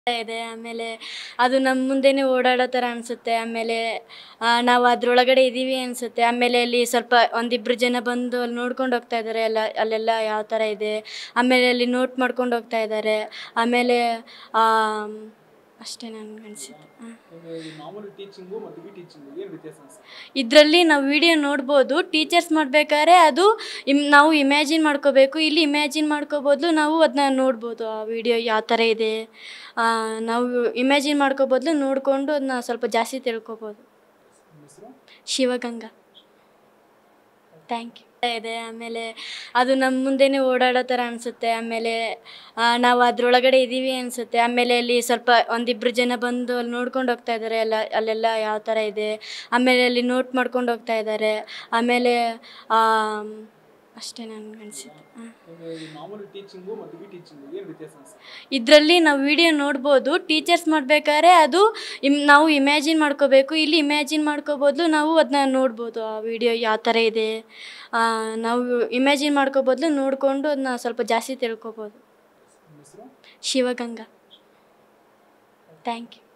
ಇದೆ ಆಮೇಲೆ ಅದು ನಮ್ಮ ಮುಂದೆನೇ ಓಡಾಡೋ ಥರ ಅನಿಸುತ್ತೆ ಆಮೇಲೆ ನಾವು ಅದರೊಳಗಡೆ ಇದ್ದೀವಿ ಅನಿಸುತ್ತೆ ಆಮೇಲೆ ಅಲ್ಲಿ ಸ್ವಲ್ಪ ಒಂದಿಬ್ಬರು ಜನ ಬಂದು ಅಲ್ಲಿ ನೋಡ್ಕೊಂಡು ಹೋಗ್ತಾ ಇದ್ದಾರೆ ಎಲ್ಲ ಅಲ್ಲೆಲ್ಲ ಯಾವ ಥರ ಇದೆ ಆಮೇಲೆ ಅಲ್ಲಿ ನೋಟ್ ಮಾಡ್ಕೊಂಡು ಹೋಗ್ತಾ ಇದ್ದಾರೆ ಆಮೇಲೆ ಅಷ್ಟೇ ನನ್ಗೆ ಅನಿಸುತ್ತೆ ಹಾಂ ನಿಮಗೆ ಈ ಮಾಮೂಲಿ ಟೀಚಿಂಗು ಮತ್ತು ಈ ಟೀಚಿಂಗು ಏನು ವ್ಯತ್ಯಾಸ ಅನ್ಸುತ್ತೆ ಇದರಲ್ಲಿ ನಾವು ವಿಡಿಯೋ ನೋಡ್ಬೋದು ಟೀಚರ್ಸ್ ಮಾಡಬೇಕಾದ್ರೆ ಅದು ಇಮ್ ನಾವು ಇಮ್ಯಾಜಿನ್ ಮಾಡ್ಕೋಬೇಕು ಇಲ್ಲಿ ಇಮ್ಯಾಜಿನ್ ಮಾಡ್ಕೋಬೋದು ನಾವು ಅದನ್ನ ನೋಡ್ಬೋದು ಆ ವಿಡಿಯೋ ಯಾವ ಥರ ಇದೆ ಆ, ನಾವು ಇಮ್ಯಾಜಿನ್ ಮಾಡ್ಕೋ ಬದಲು ನೋಡಿಕೊಂಡು ಅದನ್ನ ಸ್ವಲ್ಪ ಜಾಸ್ತಿ ತಿಳ್ಕೊಬೋದು ನಿಮ್ಮ ಹೆಸರು ಶಿವಗಂಗಾ ಥ್ಯಾಂಕ್ ಯು ಇದೆ ಆಮೇಲೆ ಅದು ನಮ್ಮ ಮುಂದೆನೇ ಓಡಾಡೋ ಥರ ಅನಿಸುತ್ತೆ ಆಮೇಲೆ ನಾವು ಅದರೊಳಗಡೆ ಇದ್ದೀವಿ ಅನಿಸುತ್ತೆ ಆಮೇಲೆ ಅಲ್ಲಿ ಸ್ವಲ್ಪ ಒಂದಿಬ್ಬರು ಜನ ಬಂದು ಅಲ್ಲಿ ನೋಡ್ಕೊಂಡು ಹೋಗ್ತಾ ಇದ್ದಾರೆ ಎಲ್ಲ ಅಲ್ಲೆಲ್ಲ ಯಾವ ಥರ ಇದೆ ಆಮೇಲೆ ಅಲ್ಲಿ ನೋಟ್ ಮಾಡ್ಕೊಂಡು ಹೋಗ್ತಾ ಇದ್ದಾರೆ ಆಮೇಲೆ ಅಷ್ಟೇ ನನ್ಗೆ ಅನಿಸುತ್ತೆ ಹಾಂ ನಿಮಗೆ ಈ ಮಾಮೂಲಿ ಟೀಚಿಂಗು ಮತ್ತು ಈ ಟೀಚಿಂಗು ಏನು ವ್ಯತ್ಯಾಸ ಅನ್ಸುತ್ತೆ ಇದರಲ್ಲಿ ನಾವು ವಿಡಿಯೋ ನೋಡ್ಬೋದು ಟೀಚರ್ಸ್ ಮಾಡಬೇಕಾದ್ರೆ ಅದು ಇಮ್ ನಾವು ಇಮ್ಯಾಜಿನ್ ಮಾಡ್ಕೋಬೇಕು ಇಲ್ಲಿ ಇಮ್ಯಾಜಿನ್ ಮಾಡ್ಕೋಬೋದು ನಾವು ಅದನ್ನ ನೋಡ್ಬೋದು ಆ ವಿಡಿಯೋ ಯಾವ ಥರ ಇದೆ ಆ, ನಾವು ಇಮ್ಯಾಜಿನ್ ಮಾಡ್ಕೋ ಬದಲು ನೋಡಿಕೊಂಡು ಅದನ್ನ ಸ್ವಲ್ಪ ಜಾಸ್ತಿ ತಿಳ್ಕೊಬೋದು ನಿಮ್ಮ ಹೆಸರು ಶಿವಗಂಗಾ ಥ್ಯಾಂಕ್ ಯು